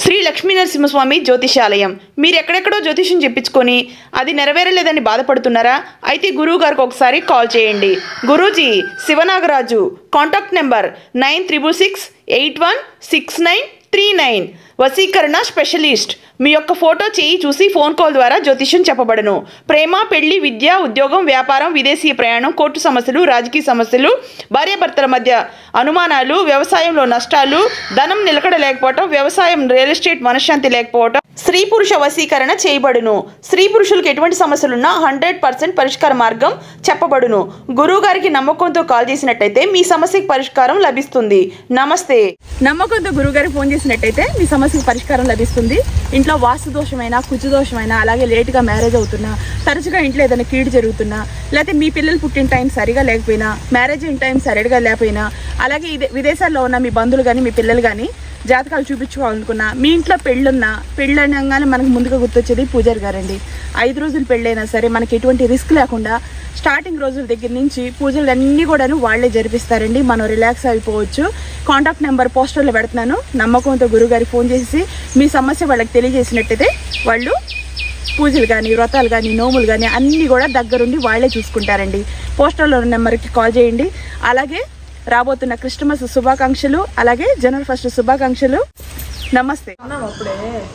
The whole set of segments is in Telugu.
శ్రీ లక్ష్మీ నరసింహస్వామి జ్యోతిషాలయం మీరు ఎక్కడెక్కడో జ్యోతిషం చెప్పించుకొని అది నెరవేరలేదని బాధపడుతున్నారా అయితే గురువు గారికి ఒకసారి కాల్ చేయండి Guruji Sivanagaraju contact number nine triple six eight one six nine three nine వశీకరణ స్పెషలిస్ట్ మీ యొక్క ఫోటో చేయి చూసి ఫోన్ కాల్ ద్వారా జ్యోతిష్యం చెప్పబడను ప్రేమ పెళ్లి విద్య ఉద్యోగం వ్యాపారం విదేశీ ప్రయాణం కోర్టు సమస్యలు రాజకీయ సమస్యలు భార్యాభర్తల మధ్య అనుమానాలు వ్యవసాయంలో నష్టాలు ధనం నిలకడ లేకపోవటం వ్యవసాయం రియల్ ఎస్టేట్ మనశ్శాంతి లేకపోవటం స్త్రీ పురుష వశీకరణ చేయబడును స్త్రీ పురుషులకు ఎటువంటి సమస్యలున్నా హండ్రెడ్ పర్సెంట్ పరిష్కార మార్గం చెప్పబడును గురువు గారికి నమ్మకంతో కాల్ చేసినట్టయితే మీ సమస్యకి పరిష్కారం లభిస్తుంది నమస్తే నమ్మకంతో గురువు గారికి ఫోన్ చేసినట్టయితే మీ సమస్యకి పరిష్కారం లభిస్తుంది ఇంట్లో వాస్తు దోషమైన కుజు దోషమైన అలాగే లేటుగా మ్యారేజ్ అవుతున్నా తరచుగా ఇంట్లో ఏదైనా కీడు జరుగుతున్నా లేకపోతే మీ పిల్లలు పుట్టిన టైం సరిగా లేకపోయినా మ్యారేజ్ అయిన టైం సరిగా లేకపోయినా అలాగే ఇదే విదేశాల్లో ఉన్న మీ బంధువులు కానీ మీ పిల్లలు కానీ జాతకాలు చూపించుకోవాలనుకున్నా మీ ఇంట్లో పెళ్ళున్నా పెళ్ళి అనగానే మనకు ముందుగా గుర్తొచ్చేది పూజారి గారండి ఐదు రోజులు పెళ్ళైనా సరే మనకి ఎటువంటి రిస్క్ లేకుండా స్టార్టింగ్ రోజుల దగ్గర నుంచి పూజలు అన్నీ కూడాను వాళ్ళే జరిపిస్తారండి మనం రిలాక్స్ అయిపోవచ్చు కాంటాక్ట్ నెంబర్ పోస్టర్లో పెడుతున్నాను నమ్మకంతో గురుగారికి ఫోన్ చేసి మీ సమస్య వాళ్ళకి తెలియజేసినట్టయితే వాళ్ళు పూజలు కానీ వ్రతాలు కానీ నోములు కానీ అన్నీ కూడా దగ్గరుండి వాళ్ళే చూసుకుంటారండి పోస్టర్లో ఉన్న నెంబర్కి కాల్ చేయండి అలాగే రాబోతున్న క్రిస్టమస్ శుభాకాంక్షలు అలాగే జనవరి ఫస్ట్ శుభాకాంక్షలు నమస్తే అప్పుడే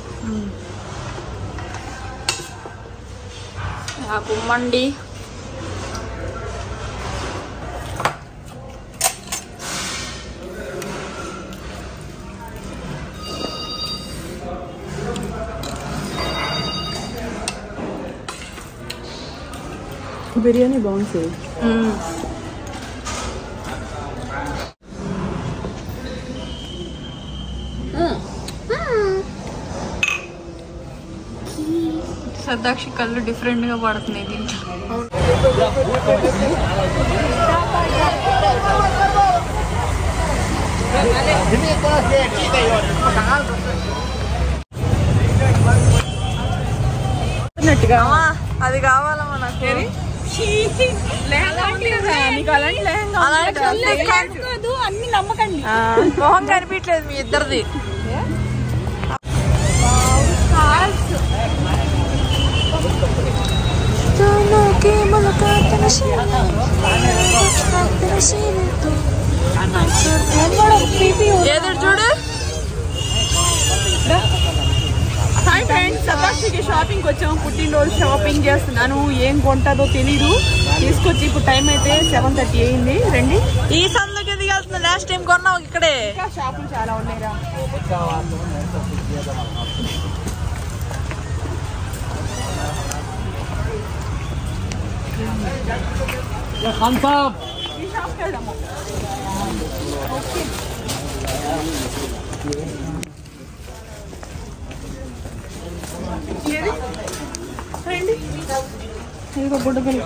కుమ్మండి బిర్యానీ బాగుంటుంది సద్దాక్షి కళ్ళు డిఫరెంట్ గా పడుతున్నాయి దీంట్లో అన్నట్టుగా అది కావాలమ్మా నాకు అన్ని నమ్మకండి మొహం కనిపించలేదు మీ ఇద్దరిది ఏదో చూడు హాయ్ ఫ్రెండ్స్ సతాక్షికి షాపింగ్ వచ్చాము పుట్టినరోజు షాపింగ్ చేస్తున్నాను ఏం కొంటుందో తెలీదు తీసుకొచ్చి ఇప్పుడు టైం అయితే సెవెన్ థర్టీ అయింది రండి ఈ సందుకి ఎందుకు వెళ్తున్నా లాస్ట్ టైం కొన్నావు ఇక్కడే ఇంకా షాపులు చాలా ఉన్నాయిరా ఈ షాప్కి వెళ్దాము ఏది? రండి ఇదిగో బుడ్డపిల్ల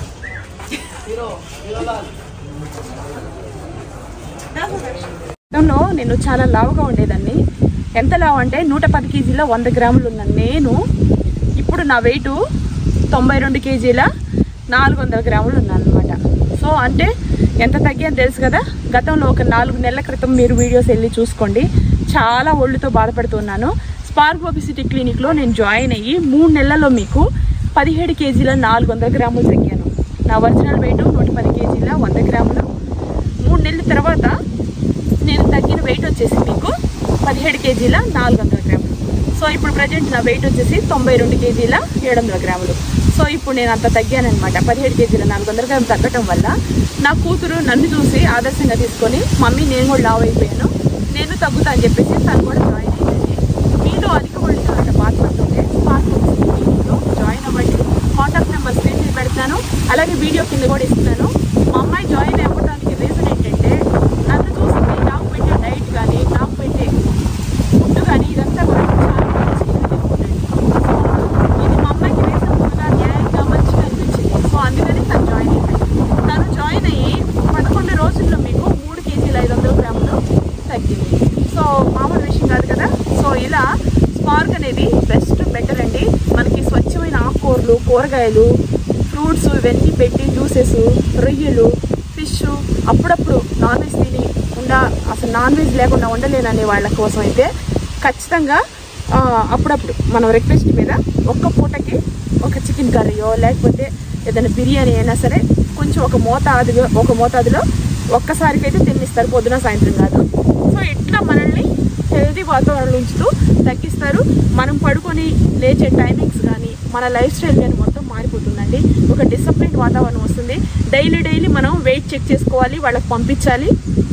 గతంలో నేను చాలా లావుగా ఉండేదాన్ని ఎంత లావు అంటే నూట పది కేజీల వంద గ్రాములు ఉన్న నేను ఇప్పుడు నా వెయిట్ తొంభై రెండు కేజీల నాలుగు వందల గ్రాములు ఉన్నాను అనమాట సో అంటే ఎంత తగ్గాను తెలుసు కదా గతంలో ఒక నాలుగు నెలల క్రితం మీరు వీడియోస్ వెళ్ళి చూసుకోండి చాలా ఒళ్ళుతో బాధపడుతున్నాను స్పార్క్ ఒబిసిటీ క్లినిక్లో నేను జాయిన్ అయ్యి మూడు నెలల్లో మీకు పదిహేడు కేజీల నాలుగు వందల గ్రాములు తగ్గాను నా ఒరిజినల్ వెయిట్ నూట పది కేజీల వంద గ్రాములు మూడు నెలల తర్వాత నేను తగ్గిన వెయిట్ వచ్చేసి మీకు పదిహేడు కేజీల నాలుగు వందల గ్రాములు సో ఇప్పుడు ప్రజెంట్ నా వెయిట్ వచ్చేసి తొంభై రెండు కేజీల ఏడు వందల గ్రాములు సో ఇప్పుడు నేను అంత తగ్గానమాట పదిహేడు కేజీల నాలుగు వందల గ్రాములు తగ్గటం వల్ల నా కూతురు నన్ను చూసి ఆదర్శంగా తీసుకొని మమ్మీ నేను కూడా లావ్ అయిపోయాను నేను తగ్గుతా అని చెప్పేసి తను కూడా జాయిన్ అయ్యింది మీలో అధిక ఒళ్ళుతో అంటే బాధపడుతుంటే స్పార్క్లో జాయిన్ అవ్వండి కాంటాక్ట్ నెంబర్ స్క్రీన్ మీద పెడతాను అలాగే వీడియో కింద కూడా ఇస్తున్నాను మా అమ్మాయి జాయిన్ అవ్వడానికి రీజన్ ఏంటంటే నన్ను చూసింది నాకు పెట్టే డైట్ కానీ నాకు పెట్టే ఫుడ్ కానీ ఇదంతా కూడా చాలా మంచిగా తినుకుంటాను ఇది మా అమ్మాయికి రీజనబుల్గా న్యాయంగా మంచిగా అనిపించింది సో అందుకని తను జాయిన్ అయ్యింది తను జాయిన్ అయ్యి పదకొండు రోజుల్లో మీకు మూడు కేజీల ఐదు వందల గ్రాములు తగ్గింది సో మామూలు విషయం కాదు కదా సో ఇలా స్పార్క్ అనేది బెస్ట్ బెటర్ అండి మనకి స్వచ్ఛమైన ఆకుకూరలు కూరగాయలు ఫ్రూట్స్ ఇవన్నీ పెట్టి జ్యూసెస్ రొయ్యలు ఫిష్ అప్పుడప్పుడు నాన్ వెజ్ తిని ఉండ అసలు నాన్ వెజ్ లేకుండా ఉండలేననే వాళ్ళ కోసం అయితే ఖచ్చితంగా ఆ, అప్పుడప్పుడు మనం రిక్వెస్ట్ మీద ఒక్క పూటకి ఒక చికెన్ కర్రీయో లేకపోతే ఏదైనా బిర్యానీ అయినా సరే కొంచెం ఒక మోతాదుగా ఒక మోతాదులో ఒక్కసారికి అయితే తినిస్తారు పొద్దున సాయంత్రం కాదు సో ఇట్లా మనల్ని హెల్తీ వాతావరణంలో ఉంచుతూ తగ్గిస్తారు మనం పడుకొని లేచే టైమింగ్స్ కానీ మన లైఫ్ స్టైల్ కానీ మొత్తం మారిపోతుందండి ఒక డిసిప్లిన్ వాతావరణం వస్తుంది డైలీ డైలీ మనం వెయిట్ చెక్ చేసుకోవాలి వాళ్ళకి పంపించాలి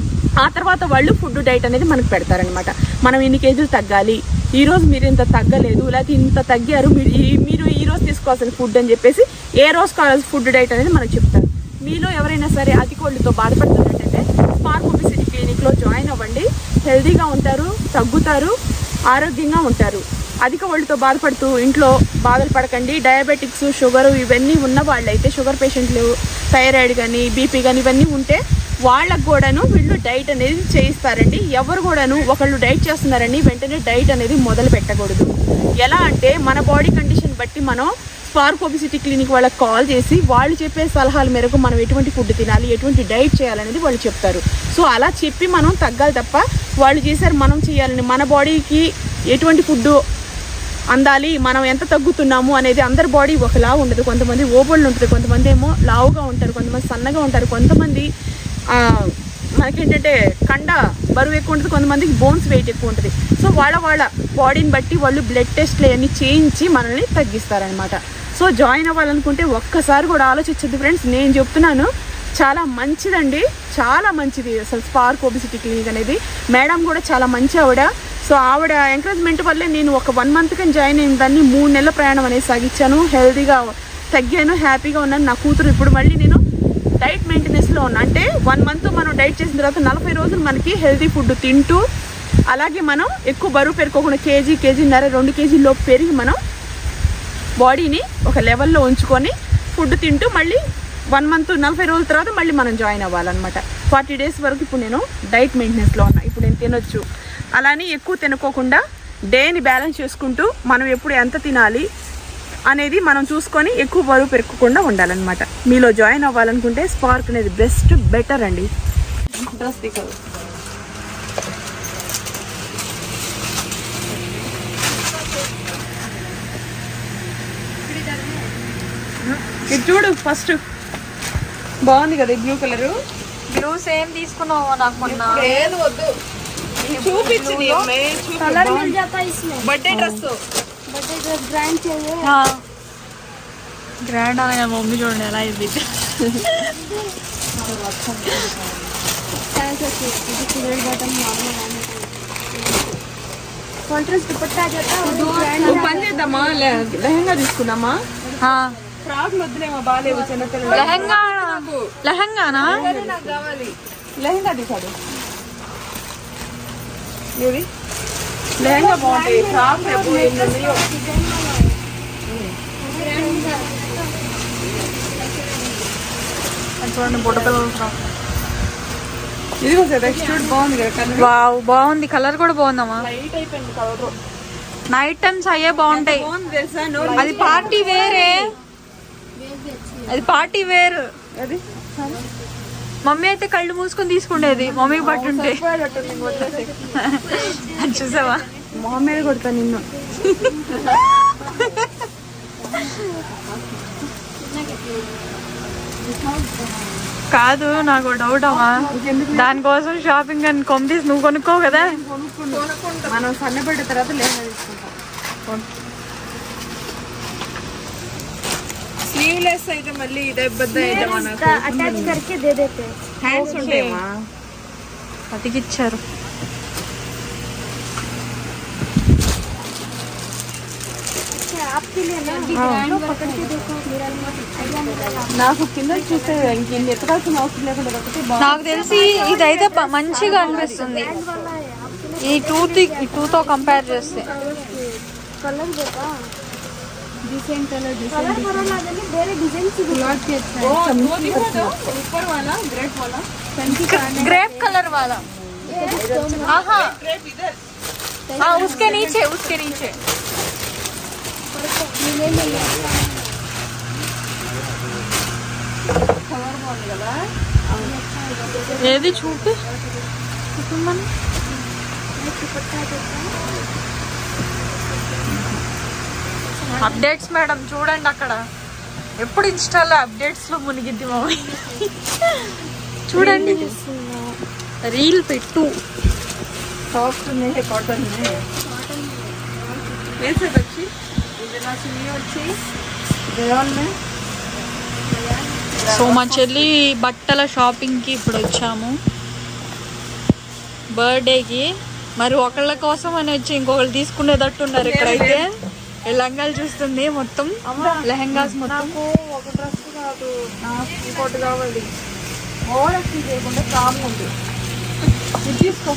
ఆ తర్వాత వాళ్ళు ఫుడ్ డైట్ అనేది మనకు పెడతారనమాట మనం ఇన్ని కేజీలు తగ్గాలి ఈ రోజు మీరు ఇంత తగ్గలేదు లేకపోతే ఇంత తగ్గారు మీరు ఈ- మీరు ఈ రోజు తీసుకోవాల్సిన ఫుడ్ అని చెప్పేసి ఏ రోజు కావాల్సిన ఫుడ్ డైట్ అనేది మనకు చెప్తారు మీలో ఎవరైనా సరే అతి కోళ్ళతో బాధపడుతున్నట్టయితే స్పార్క్ ఒబిసిటీ క్లినిక్లో జాయిన్ అవ్వండి హెల్తీగా ఉంటారు తగ్గుతారు ఆరోగ్యంగా ఉంటారు అధిక ఒళ్ళుతో బాధపడుతూ ఇంట్లో బాధలు పడకండి డయాబెటిక్స్ షుగర్ ఇవన్నీ ఉన్న వాళ్ళైతే షుగర్ పేషెంట్లు థైరాయిడ్ కానీ బీపీ కానీ ఇవన్నీ ఉంటే వాళ్ళకు కూడాను వీళ్ళు డైట్ అనేది చేయిస్తారండి ఎవరు కూడాను ఒకళ్ళు డైట్ చేస్తున్నారని వెంటనే డైట్ అనేది మొదలు పెట్టకూడదు ఎలా అంటే మన బాడీ కండిషన్ బట్టి మనం స్పార్క్ ఒబిసిటీ క్లినిక్ వాళ్ళకి కాల్ చేసి వాళ్ళు చెప్పే సలహాల మేరకు మనం ఎటువంటి ఫుడ్ తినాలి ఎటువంటి డైట్ చేయాలనేది వాళ్ళు చెప్తారు సో అలా చెప్పి మనం తగ్గాలి తప్ప వాళ్ళు చేశారు మనం చేయాలని మన బాడీకి ఎటువంటి ఫుడ్ అందాలి మనం ఎంత తగ్గుతున్నాము అనేది అందరి బాడీ ఒకలా ఉండదు కొంతమంది ఓబళ్ళు ఉంటుంది కొంతమంది ఏమో లావుగా ఉంటారు కొంతమంది సన్నగా ఉంటారు కొంతమంది ఆ, మనకేంటంటే కండ బరువు ఎక్కువ ఉంటుంది కొంతమందికి బోన్స్ వెయిట్ ఎక్కువ ఉంటుంది సో వాళ్ళ వాళ్ళ బాడీని బట్టి వాళ్ళు బ్లడ్ టెస్ట్లు అవన్నీ చేయించి మనల్ని తగ్గిస్తారనమాట సో జాయిన్ అవ్వాలనుకుంటే ఒక్కసారి కూడా ఆలోచించద్దు ఫ్రెండ్స్ నేను చెప్తున్నాను చాలా మంచిదండి చాలా మంచిది అసలు స్పార్క్ ఒబిసిటీ క్లినిక్ అనేది మేడం కూడా చాలా మంచి ఆవిడ సో ఆవిడ ఎంకరేజ్మెంట్ వల్లే నేను ఒక వన్ మంత్ కానీ జాయిన్ అయిన దాన్ని మూడు నెలల ప్రయాణం అనేది సాగించాను హెల్తీగా తగ్గాను హ్యాపీగా ఉన్నాను నా కూతురు ఇప్పుడు మళ్ళీ నేను డైట్ మెయింటెనెన్స్లో ఉన్నా అంటే వన్ మంత్ మనం డైట్ చేసిన తర్వాత నలభై రోజులు మనకి హెల్తీ ఫుడ్ తింటూ అలాగే మనం ఎక్కువ బరువు పెరుకోకుండా కేజీ కేజీన్నర రెండు కేజీల్లో పెరిగి మనం బాడీని ఒక లెవెల్లో ఉంచుకొని ఫుడ్ తింటూ మళ్ళీ వన్ మంత్ నలభై రోజుల తర్వాత మళ్ళీ మనం జాయిన్ అవ్వాలన్నమాట ఫార్టీ డేస్ వరకు ఇప్పుడు నేను డైట్ మెయింటెనెన్స్లో ఉన్నా ఇప్పుడు నేను తినొచ్చు అలానే ఎక్కువ తినకోకుండా డేని బ్యాలెన్స్ చేసుకుంటూ మనం ఎప్పుడు ఎంత తినాలి అనేది మనం చూసుకొని ఎక్కువ బరువు పెరగకుండా ఉండాలన్నమాట మీలో జాయిన్ అవ్వాలనుకుంటే స్పార్క్ అనేది బెస్ట్ బెటర్ అండి డ్రెస్ దిగదు ఇది చూడు ఫస్ట్ బాగుంది కదా బ్లూ కలర్ బ్లూ సేమ్ తీసుకున్నావు నాకు మొన్న లేదు వద్దు చూపించు నీ అమ్మాయి, చూపి. బర్త్డే డ్రెస్ గ్రాండ్ అనే మమ్మీ చూడండి ఎలా ఇది ఓ పని చేద్దామా లే- లెహంగా తీసుకుందామా ఫ్రాక్లు వద్దులేమో బాగాలేవు చిన్నపిల్లలు లెహంగా లెహంగానా లెహంగా తీసాడు ఏది లెహంగా బాగుంటాయి ఫ్రాక్ ఎప్పుడు ఎన్ని ఉన్నాయో. అది చూడండి బుట్ట పిల్లల ఫ్రాక్ ఇదిగో సార్ ఎక్స్ట్రూడ్ బాగుంది కదా కలర్ వావ్ బాగుంది కలర్ కూడా బాగుందమ్మా లైట్ అయిపోయింది కలర్ నైట్ టైమ్స్ అయ్యే బాగుంటాయి బాగుంది తెలుసా నో అది పార్టీ వేరే అది పార్టీ వేర్ అది మమ్మీ అయితే కళ్ళు మూసుకొని తీసుకుండేది మమ్మీకి పట్టుంటే సరిపోయేటట్టుంది, వదిలేసేయ్. అది చూసావా మొహం మీద కొడతా నిన్ను కాదు నాకు డౌట్ అమ్మా దానికోసం షాపింగ్ అని కొమ్మతీసి నువ్వు కొనుక్కోవు కదా మనం సన్నబడ్డ తర్వాత లెహంగా తీసుకుంటాం స్లీవ్లెస్ అయితే మళ్ళీ ఇదే ఇబ్బంది అయితే మనకు अटैच करके दे देते हैं హ్యాండ్స్ ఉంటాయమ్మా అతికిచ్చారు अच्छा आपके लिए ना ब्रांड पकड़ के देखो मेरा आइडिया मेरा నాకు కింద చూస్తే ఇంక ఇన్ని ఎత్తకాల్సిన అవసరం లేకుండా ఒకటి బాగుంది నాకు తెలిసి ఇదైతే ప- మంచిగా అనిపిస్తుంది वाला है आपके ఈ టూ ఈ టూతో కంపేర్ చేస్తే कलर देखा डिसेंट कलर कलर बरोला ಅದರಲ್ಲಿ ಬೇರೆ ಡಿಸೈನ್ ಸಿಗುತ್ತೆ ऊपर वाला ग्रेट वाला ग्रेप कलर वाला हाँ हाँ हाँ उसके नीचे उसके नीचे ఏది చూపి చూపిమ్మని दुपट्टा देखा అప్డేట్స్ మేడం చూడండి అక్కడ ఎప్పుడు ఇన్స్టాలో అప్డేట్స్ లో మునిగిద్ది మమ్మీ చూడండి రీల్ పెట్టు సాఫ్ట్ ఉన్నాయి కాటన్ వేసే వచ్చి ఇది నా చిన్ని వచ్చి రేయాన్ సో మా చెల్లి బట్టల షాపింగ్ కి ఇప్పుడు వచ్చాము బర్త్డేకి మరి ఒకళ్ళ కోసం అని వచ్చి ఇంకొకళ్ళు తీసుకునేటట్టు ఉన్నారు ఇక్కడైతే ఈ లంగాలు చూస్తుంది మొత్తం లెహంగాస్ మొత్తం ఒక డ్రెస్ కాదు నాకు ఇంకోటి కావాలి ఓవర్ యాక్టింగ్ చేయకుండా కామ్ ఉంది ఇది తీసుకో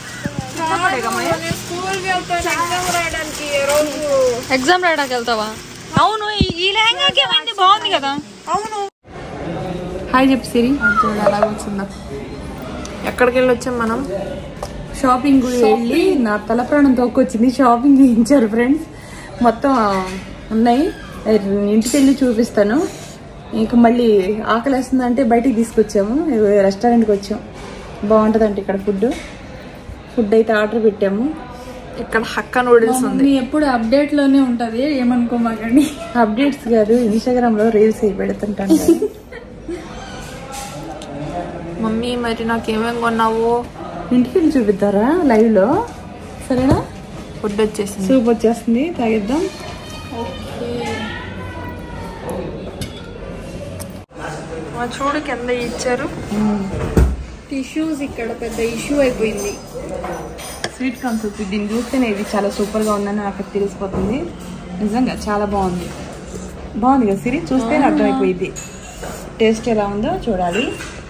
స్కూల్ ఎగ్జామ్ రాయడానికి రోజు ఎగ్జామ్ రాయడానికి వెళ్తావా అవును ఈ- ఈ లెహంగాకి ఏమైంది బాగుంది కదా అవును హాయ్ చెప్పు సిరి చూడు అలా వచ్చిందా ఎక్కడికి వెళ్ళి వచ్చాం మనం షాపింగ్ వెళ్ళి నా తల ప్రాణం తోకొచ్చింది షాపింగ్ చేయించారు ఫ్రెండ్స్ మొత్తం ఉన్నాయి ఇంటికి వెళ్ళి చూపిస్తాను ఇంకా మళ్ళీ ఆకలేస్తుందంటే బయటికి తీసుకొచ్చాము రెస్టారెంట్కి వచ్చాం బాగుంటుందంట ఇక్కడ ఫుడ్ ఫుడ్ అయితే ఆర్డర్ పెట్టాము ఇక్కడ హక్క నూడిల్స్ ఉంది మీ ఎప్పుడు అప్డేట్ లోనే ఉంటది ఏమనుకోమాకండి అప్డేట్స్ కాదు ఇన్స్టాగ్రామ్ లో రీల్స్ అవి పెడుతుంటాను కదా. మమ్మీ మరి నాకేమేమి కొన్నావు ఇంటికి వెళ్ళి చూపిద్దారా లైవ్ లో సరేనా ఫుడ్ వచ్చేసింది సూప్ వచ్చేస్తుంది తాగిద్దాం చూడు కింద ఇచ్చారు టిష్యూస్ ఇక్కడ పెద్ద ఇష్యూ అయిపోయింది స్వీట్ కార్న్ సూప్ దీన్ని చూస్తేనే ఇది చాలా సూపర్ గా ఉందని నాకు తెలిసిపోతుంది నిజంగా చాలా బాగుంది బాగుంది కదా సిరి చూస్తేనే అర్థమైపోయింది టేస్ట్ ఎలా ఉందో చూడాలి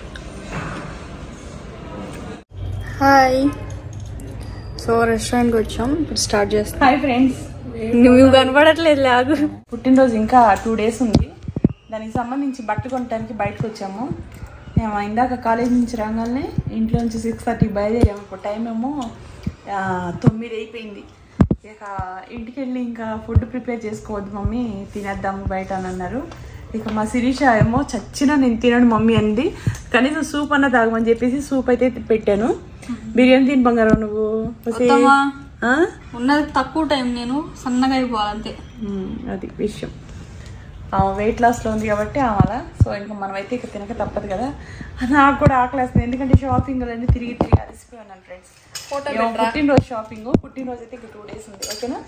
హాయ్ సో రెస్టారెంట్కి వచ్చాం ఇప్పుడు స్టార్ట్ చేస్తాం హాయ్ ఫ్రెండ్స్ నువ్వు కనపడట్లేదు లాగు పుట్టినరోజు ఇంకా టూ డేస్ ఉంది దానికి సంబంధించి బట్టలు కొనడానికి బయటకు వచ్చాము మేము ఇందాక కాలేజ్ నుంచి రాగానే ఇంట్లో నుంచి సిక్స్ థర్టీకి బయలుదేరాము ఇప్పుడు టైం ఏమో ఆ, తొమ్మిది అయిపోయింది ఇక ఇంటికి వెళ్ళి ఇంకా ఫుడ్ ప్రిపేర్ చేసుకోవద్దు మమ్మీ తినేద్దాము బయట అని అన్నారు ఇక మా శిరీష ఏమో చచ్చిన నేను తినను మమ్మీ అంది కనీసం సూప్ అన్న తాగమని చెప్పేసి సూప్ అయితే పెట్టాను బిర్యానీ తిని బంగారం నువ్వు ఒసే. వద్దామా? ఆ? ఉన్నది తక్కువ టైం నేను సన్నగా అయిపోవాలంతే మ్మ్, అది విషయం వెయిట్ లాస్లో ఉంది కాబట్టి ఆమె అలా సో ఇంకా మనమైతే ఇక తినక తప్పదు కదా నాకు కూడా ఆకలేస్తుంది ఎందుకంటే షాపింగ్ అన్నీ తిరిగి తిరిగి అలసిపోయి ఉన్నాను ఫ్రెండ్స్ పుట్టినరోజు షాపింగ్ పుట్టినరోజు అయితే ఇంకా టూ డేస్ ఉంది ఓకేనా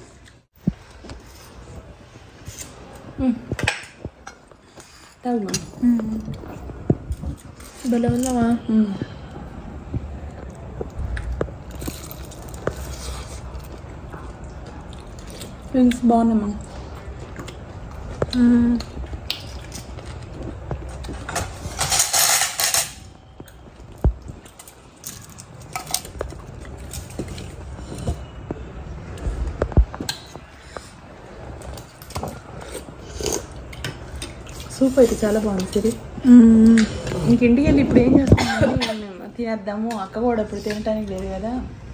మ్మ్. తాగు మమ్మీ. భలే ఉందామా మ్మ్. డ్రింక్స్ బాగున్నామా సూప్ అయితే చాలా బాగుంది సిరి ఇంక ఇంటికి వెళ్ళి ఇప్పుడు ఏం చేస్తాము తినేద్దాము అక్క కూడా ఇప్పుడు తినటానికి లేదు కదా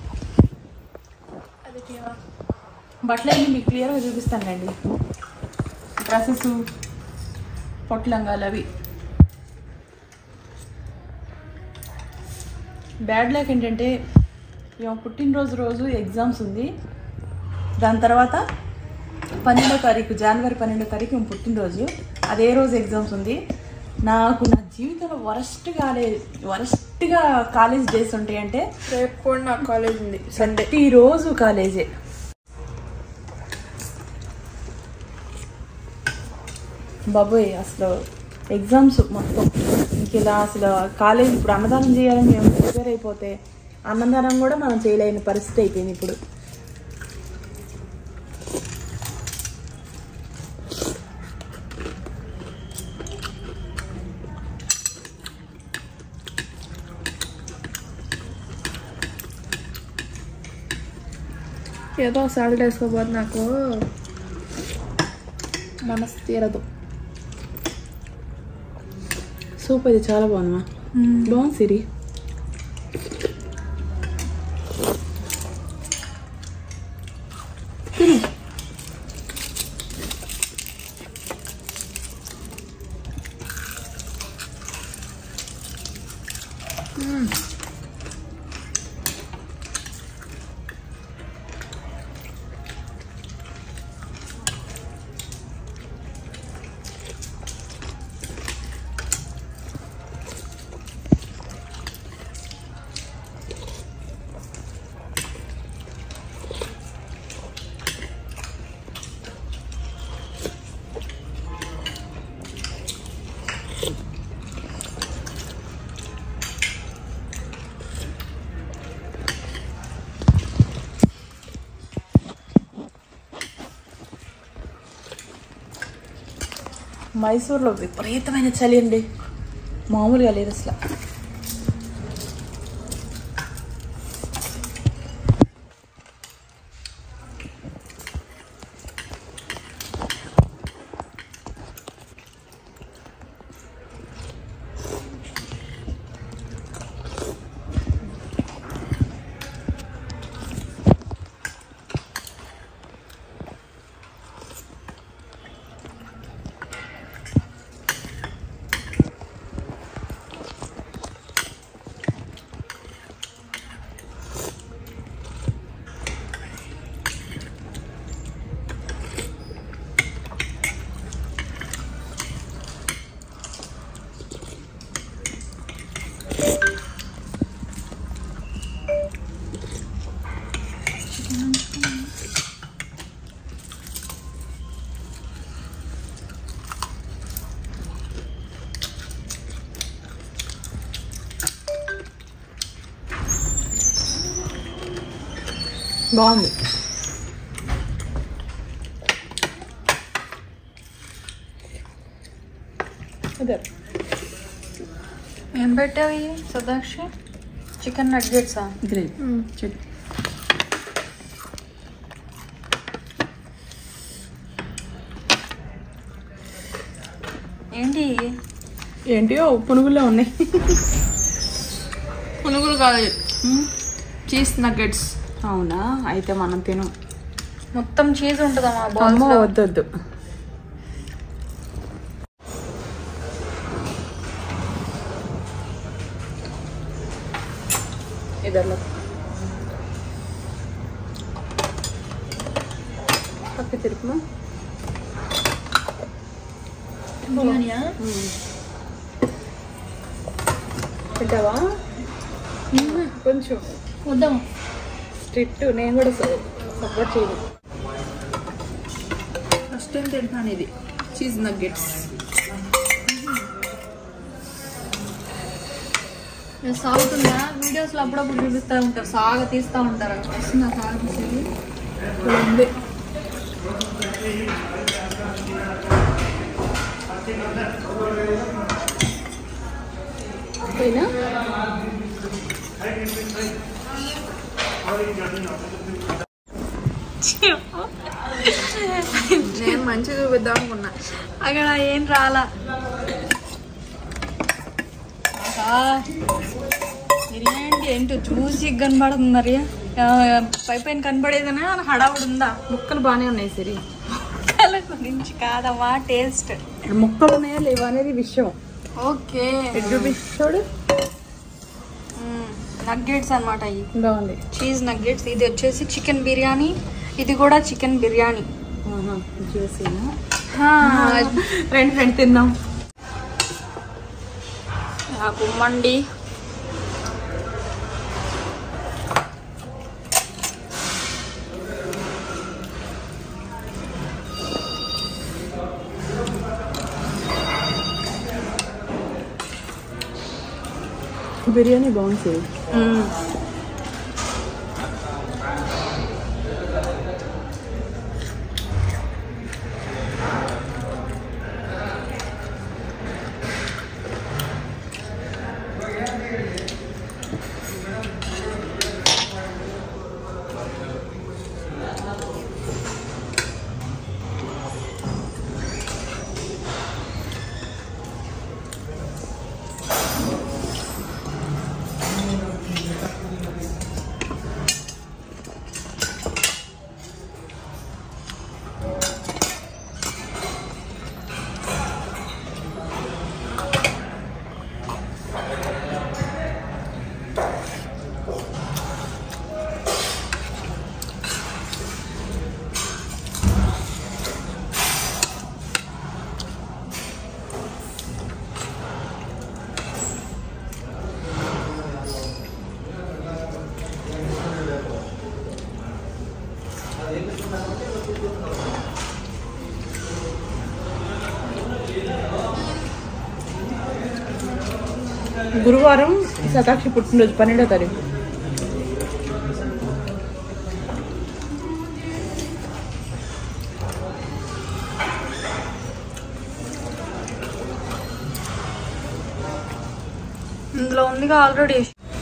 బట్టలు అన్ని మీకు క్లియర్గా చూపిస్తానండి డ్రెస్సెస్ పొట్లంగాలు అవి బ్యాడ్ లక్ ఏంటంటే ఇవ పుట్టినరోజు రోజు ఎగ్జామ్స్ ఉంది దాని తర్వాత పన్నెండో తారీఖు జనవరి పన్నెండో తారీఖు ఈమె పుట్టినరోజు అదే రోజు ఎగ్జామ్స్ ఉంది నాకు నా జీవితంలో వరస్ట్ కాలేజ్ వరస్ట్గా కాలేజ్ డేస్ ఉంటాయంటే రేపు కూడా నాకు కాలేజ్ ఉంది ప్రతిరోజు కాలేజే బాబోయ్ అసలు ఎగ్జామ్స్ మొత్తం ఇంక ఇలా అసలు కాలేజ్ ఇప్పుడు అన్నదానం చేయాలని మేము ప్రిపేర్ అయిపోతే అన్నదానం కూడా మనం చేయలేని పరిస్థితి అయిపోయింది ఇప్పుడు ఏదో సాల్ట్ వేసుకోబోదు నాకు మనసు తీరదు సూప్ అయితే చాలా బాగుందమ్మా బాగుంది సిరి తిను మైసూర్లో విపరీతమైన చలి అండి మామూలుగా లేదు అసలు బాగుంది అదే ఏం పెట్టావు సదాక్షి చికెన్ నగ్గెట్సా గ్రేవీ చెట్టు ఏంటి ఏంటియో పునుగుల్లో ఉన్నాయి పునుగులు కాదు చీజ్ నగ్గెట్స్ అవునా అయితే మనం తిను మొత్తం చీజ్ ఉంటుందమ్మా అమ్మో బాల్స్ వద్దు వద్దు ఇదర్లో పక్క తిరుపుమా తింటావా కొంచెం వద్దాం స్ట్రిక్ట్ నేను కూడా సపోర్ట్ చేయను ఫస్ట్ టైం తింటున్నాను ఇది చీజ్ నగ్గెట్స్ సాగుతుందా వీడియోస్ లో అప్పుడప్పుడు చూపిస్తూ ఉంటారు సాగ తీస్తూ ఉంటారు వస్తుందా సాగ తీసేది ఉంది పోయినా నేను మంచిగా చూపిద్దాం అనుకున్నా అక్కడ ఏం రాలా ఆహా. బిర్యానీ ఏంటో చూసి కనబడుతుంది మరి ఆ, పై పైన కనబడేదనా హడావుడు ఉందా ముక్కలు బాగానే ఉన్నాయి సిరి కళ గురించి కాదమ్మా టేస్ట్ ముక్కలు ఉన్నాయా లేవా అనేది విషయం ఓకే ఎటు చూపి చూడు నగ్గెట్స్ అనమాట ఇవి బాగుంది చీజ్ నగ్గెట్స్ ఇది వచ్చేసి చికెన్ బిర్యానీ ఇది కూడా చికెన్ బిర్యానీ జ్యూసీనా ఆ, ఫ్రెండ్ ఫ్రెండ్ తిన్నాం నాకు మండి బిర్యానీ బాగుంది సిరి గురువారం శతాక్షి పుట్టినరోజు పన్నెండో తారీఖు ఉందిగా ఆల్రెడీ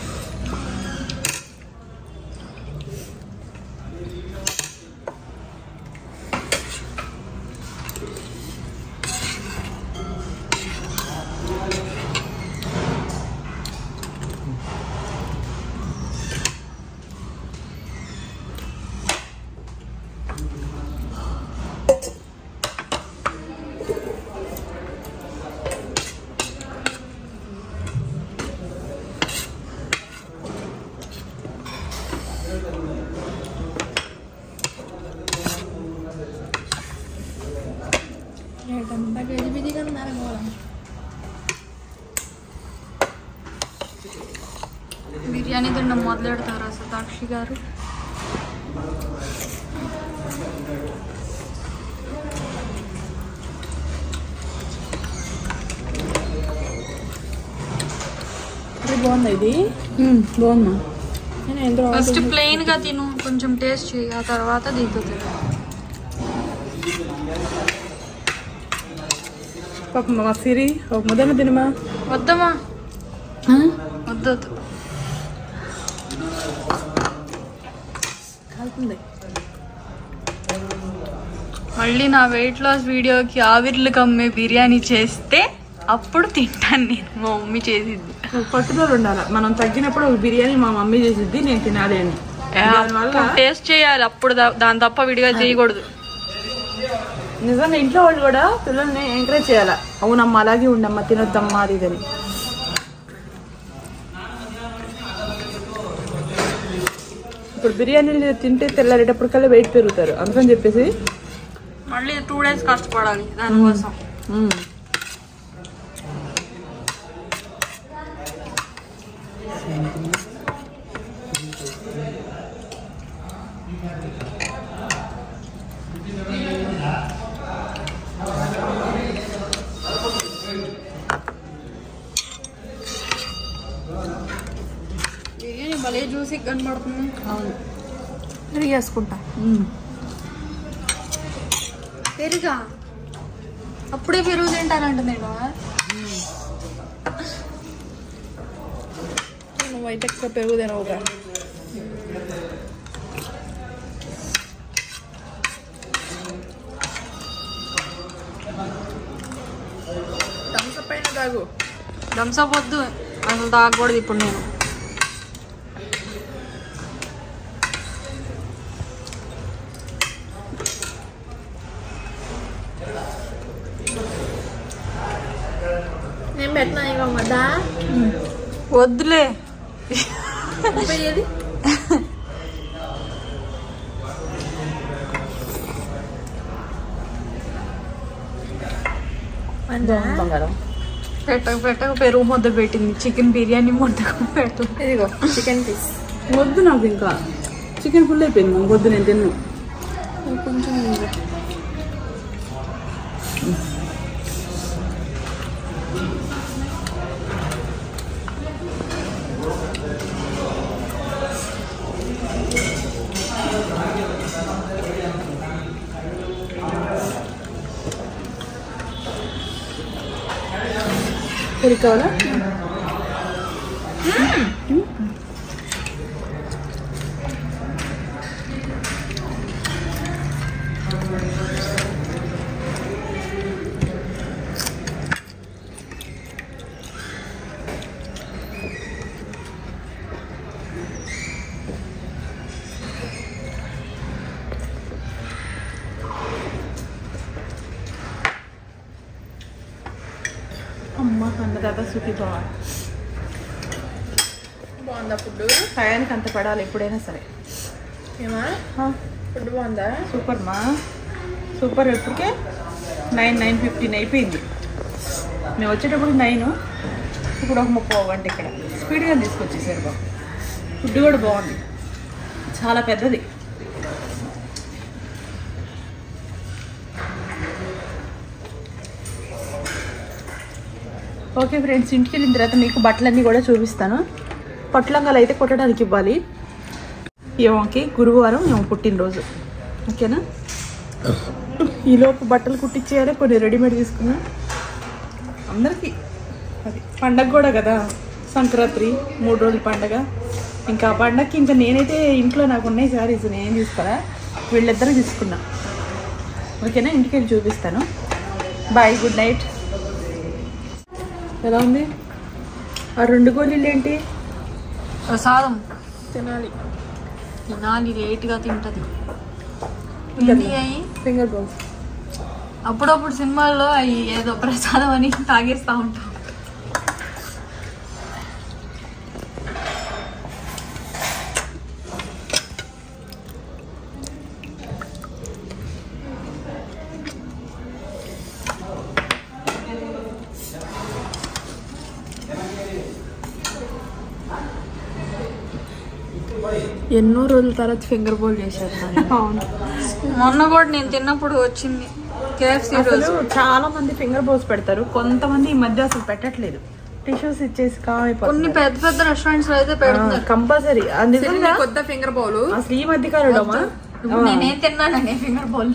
బిర్యానీ తినడం మొదలెడతారా సతాక్షి గారు ఇది బాగుందా ఇది బాగుందా నేను ఎందులో ఫస్ట్ ప్లెయిన్ గా తిను కొంచెం టేస్ట్ చేయి ఆ తర్వాత దీంతో తిను పాప మా సిరి ఒక ముద్దన తినమా వద్దమ్మా వద్దు వద్దు కాలుతుంది మళ్ళీ నా వెయిట్ లాస్ వీడియోకి ఆవిర్లు కమ్మే బిర్యానీ చేస్తే అప్పుడు తింటాను నేను మా మమ్మీ చేసింది పట్టుదల ఉండాలి మనం తగ్గినప్పుడు ఒక బిర్యానీ మా మమ్మీ చేసిద్ది నేను తినాలి అని దానివల్ల టేస్ట్ చేయాలి అప్పుడు దా- దాని తప్ప విడిగా చేయకూడదు నిజంగా ఇంట్లో వాళ్ళు కూడా పిల్లల్ని ఎంకరేజ్ చేయాలి అవునమ్మా అలాగే ఉండమ్మా తినొద్దమ్మా అది ఇదని ఇప్పుడు బిర్యానీ తింటే తెల్లారేటప్పటికల్లా వెయిట్ పెరుగుతారు అందుకని చెప్పేసి మళ్ళీ టూ డేస్ కష్టపడాలి దానికోసం మ్మ్. బిర్యానీ భలే జ్యూసీ కనబడుతుంది తిరిగేసుకుంటా పెరుగా అప్పుడే పెరుగు తింటానంట నేను నువ్వు అయితే ఎక్కువ పెరుగు తినవుగా థమ్స్అప్ అయినా తాగు థమ్స్అప్ వద్దు అసలు తాగకూడదు ఇప్పుడు నేను నేను పెట్టినా ఇక మదా వద్దులే బంగారం పెట్టక పెట్టక పెరుగు ముద్ద పెట్టింది చికెన్ బిర్యానీ ముద్దకు పెడుతుంది ఇదిగో చికెన్ పీస్ వద్దు నాకు ఇంకా చికెన్ ఫుల్ అయిపోయింది నాకు వద్దు నేను తిన్ను కొంచెం పెరుగు కావాలా అమ్మ అన్నదాత సుఖి బాగా బాగుందా ఫుడ్ టయానికి అంత పడాలి ఎప్పుడైనా సరే ఏమా ఫుడ్ బాగుందా సూపర్ మా సూపర్ ఎప్పటికే నైన్ నైన్ ఫిఫ్టీన్ అయిపోయింది మేము వచ్చేటప్పుడు నైన్ ఇప్పుడు ఒక ముప్పై గంట ఇక్కడ స్పీడ్గా తీసుకొచ్చేసారు బాబు ఫుడ్ కూడా బాగుంది చాలా పెద్దది ఓకే ఫ్రెండ్స్ ఇంటికి వెళ్ళిన తర్వాత మీకు బట్టలన్నీ కూడా చూపిస్తాను పొట్లంగాలు అయితే కుట్టడానికి ఇవ్వాలి ఏమోకి గురువారం ఏమో పుట్టినరోజు ఓకేనా ఈలోపు బట్టలు కుట్టించేయాలి కొన్ని రెడీమేడ్ తీసుకున్నా అందరికీ అది పండగ కూడా కదా సంక్రాంతి మూడు రోజుల పండగ ఇంకా ఆ పండగకి ఇంకా నేనైతే ఇంట్లో నాకు ఉన్నాయి శారీస్ నేను తీసుకోరా వీళ్ళిద్దరూ తీసుకున్నా ఓకేనా ఇంటికి వెళ్ళి చూపిస్తాను బాయ్ గుడ్ నైట్ ఎలా ఉంది ఆ రెండు గోళీలు ఏంటి ప్రసాదం తినాలి తినాలి లేట్గా తింటది ఏంటి అయి ఫింగర్ బోన్స్ అప్పుడప్పుడు సినిమాల్లో అవి ఏదో ప్రసాదం అని తాగేస్తా ఉంటాం ఎన్నో రోజుల తర్వాత ఫింగర్ బోల్ చేశారు మొన్న కూడా నేను తిన్నప్పుడు వచ్చింది కేఎఫ్సీ రోజు అసలు చాలా మంది ఫింగర్ బోన్స్ పెడతారు కొంతమంది ఈ మధ్య అసలు పెట్టట్లేదు టిష్యూస్ ఇచ్చేసి కొన్ని కామైపోతుంది పెద్ద పెద్ద రెస్టారెంట్స్ లో అయితే పెడుతున్నారు కంపల్సరీ నిజంగా కొత్త ఫింగర్ బౌల్ అసలు ఈ మధ్య కాలంలోమా ఇప్పుడు నేనేం తిన్నానండి ఫింగర్ బోల్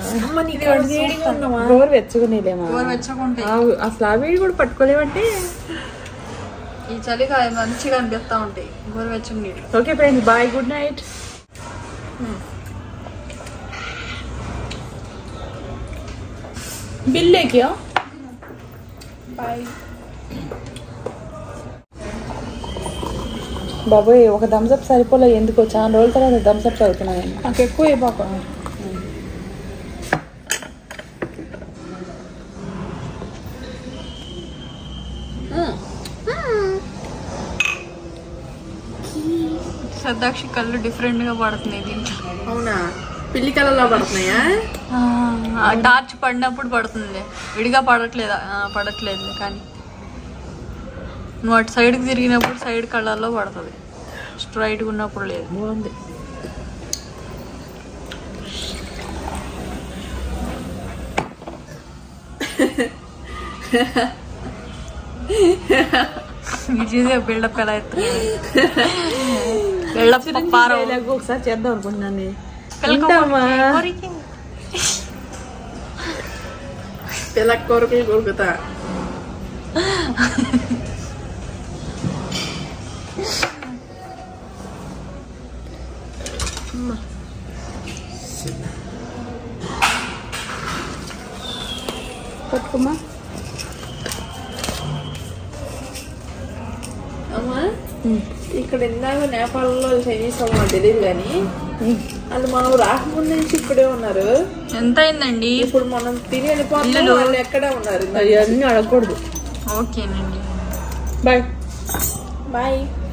గోరు వెచ్చుకునేలేమా కూర వెచ్చకుంటాయి అసలు ఆ వేడి కూడా పట్టుకోలేమంటే ఈ చలిగా అవి మంచిగా అనిపిస్తా ఉంటాయి కూర వెచ్చని నీళ్ళు okay friends bye good night bill క్యా బాబోయ్ ఒక థమ్స్అప్ సరిపోలే ఎందుకో చాలా రోజుల తర్వాత థమ్స్అప్ చదువుతున్నాను నాకు ఎక్కువ ఇవ్వక శ్రద్ధాక్షి కళ్ళు డిఫరెంట్ గా పడుతున్నాయి దీంట్లో అవునా పిల్లి కలలో పడుతున్నాయా ఆ టార్చ్ పడినప్పుడు పడుతుంది విడిగా పడట్లేదు పడట్లేదు కానీ నువ్వు అటు సైడ్కి తిరిగినప్పుడు సైడ్ కళ్ళల్లో పడుతుంది స్ట్రైట్గా ఉన్నప్పుడు లేదు బాగుంది ఇది బిల్డప్ ఎలా ఎత్తుంది బిల్డప్ పారం డైలాగ్ ఒకసారి చేద్దాం అనుకుంటున్నాను నేను. పిల్లక వింటామా? కొరికి. పిల్ల కొరకులు కొరుకుతా పట్టుకోమా అమ్మా ఇక్కడ ఇందాక నేపాల్లో చైనీస్ అమ్మ తెలియదు కానీ వాళ్ళు మనం రాకముందు నుంచి ఇక్కడే ఉన్నారు ఎంత అయిందండి ఇప్పుడు మనం తిని వెళ్ళిపోతాం ఇల్లులు. వాళ్ళు ఎక్కడే ఉన్నారు అవన్నీ అడగకూడదు ఓకేనండి బాయ్ బాయ్